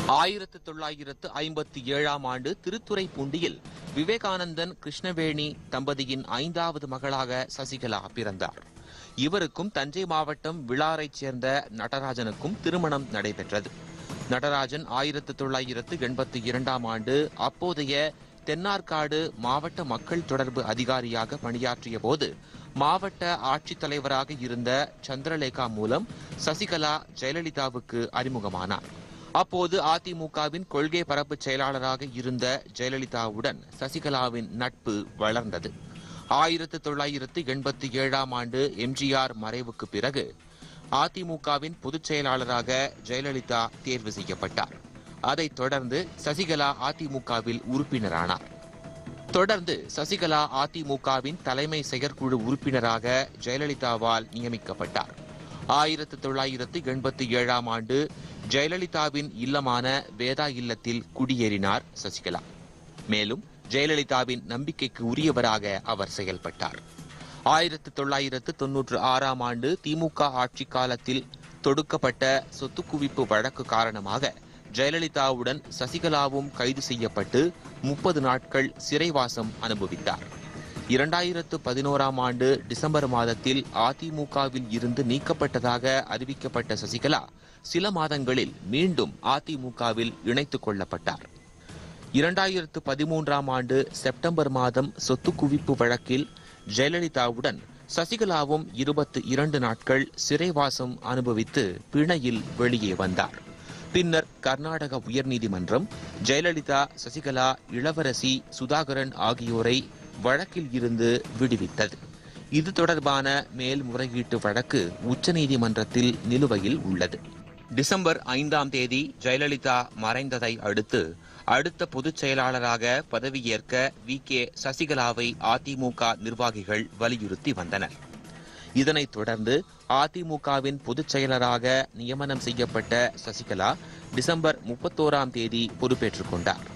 ஆயிரத்து தொள்ளாயிரத்து ஐம்பத்தி ஏழாம் ஆண்டு திருத்துறைப்பூண்டியில் விவேகானந்தன் கிருஷ்ணவேணி தம்பதியின் ஐந்தாவது மகளாக சசிகலா பிறந்தார் இவருக்கும் தஞ்சை மாவட்டம் விளாரைச் சேர்ந்த நடராஜனுக்கும் திருமணம் நடைபெற்றது நடராஜன் ஆயிரத்து தொள்ளாயிரத்து எண்பத்தி இரண்டாம் ஆண்டு அப்போதைய தென்னார்காடு மாவட்ட மக்கள் தொடர்பு அதிகாரியாக பணியாற்றிய போது மாவட்ட ஆட்சித்தலைவராக இருந்த சந்திரலேகா மூலம் சசிகலா ஜெயலலிதாவுக்கு அறிமுகமானார் அப்போது அதிமுகவின் கொள்கை பரப்பு செயலாளராக இருந்த ஜெயலலிதாவுடன் சசிகலாவின் நட்பு வளர்ந்தது ஆயிரத்து தொள்ளாயிரத்து எண்பத்தி ஏழாம் ஆண்டு எம்ஜிஆர் மறைவுக்கு பிறகு அதிமுகவின் பொதுச் செயலாளராக ஜெயலலிதா தேர்வு செய்யப்பட்டார் அதைத் தொடர்ந்து சசிகலா அதிமுகவில் உறுப்பினரானார் தொடர்ந்து சசிகலா அதிமுகவின் தலைமை செயற்குழு உறுப்பினராக ஜெயலலிதாவால் நியமிக்கப்பட்டார் ஆயிரத்து தொள்ளாயிரத்து எண்பத்தி ஏழாம் ஆண்டு ஜெயலலிதாவின் இல்லமான வேதா இல்லத்தில் குடியேறினார் சசிகலா மேலும் ஜெயலலிதாவின் நம்பிக்கைக்கு உரியவராக அவர் செயல்பட்டார் ஆயிரத்து தொள்ளாயிரத்து தொன்னூற்று ஆறாம் ஆண்டு திமுக ஆட்சி காலத்தில் தொடுக்கப்பட்ட சொத்து குவிப்பு வழக்கு காரணமாக ஜெயலலிதாவுடன் சசிகலாவும் கைது செய்யப்பட்டு முப்பது நாட்கள் சிறைவாசம் அனுபவித்தார் இரண்டாயிரத்து பதினோராம் ஆண்டு டிசம்பர் மாதத்தில் அதிமுகவில் இருந்து நீக்கப்பட்டதாக அறிவிக்கப்பட்ட சசிகலா சில மாதங்களில் மீண்டும் அதிமுகவில் இணைத்துக் கொள்ளப்பட்டார் இரண்டாயிரத்து பதிமூன்றாம் ஆண்டு செப்டம்பர் மாதம் சொத்து குவிப்பு வழக்கில் ஜெயலலிதாவுடன் சசிகலாவும் இருபத்தி இரண்டு நாட்கள் சிறைவாசம் அனுபவித்து பிணையில் வெளியே வந்தார் பின்னர் கர்நாடக உயர்நீதிமன்றம் ஜெயலலிதா சசிகலா இளவரசி சுதாகரன் ஆகியோரை வழக்கில் இருந்து விடுவித்தது இது தொடர்பான மேல்முறையீட்டு வழக்கு உச்சநீதிமன்றத்தில் நிலுவையில் உள்ளது டிசம்பர் ஐந்தாம் தேதி ஜெயலலிதா மறைந்ததை அடுத்து அடுத்த பொதுச் செயலாளராக பதவியேற்க வி கே சசிகலாவை அதிமுக நிர்வாகிகள் வலியுறுத்தி வந்தனர் இதனைத் தொடர்ந்து அதிமுகவின் பொதுச் செயலராக நியமனம் செய்யப்பட்ட சசிகலா டிசம்பர் முப்பத்தோராம் தேதி பொறுப்பேற்றுக் கொண்டார்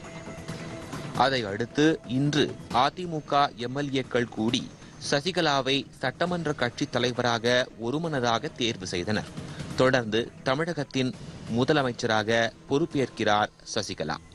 அதை அடுத்து இன்று அதிமுக எம்எல்ஏக்கள் கூடி சசிகலாவை சட்டமன்ற கட்சித் தலைவராக ஒருமனதாக தேர்வு செய்தனர் தொடர்ந்து தமிழகத்தின் முதலமைச்சராக பொறுப்பேற்கிறார் சசிகலா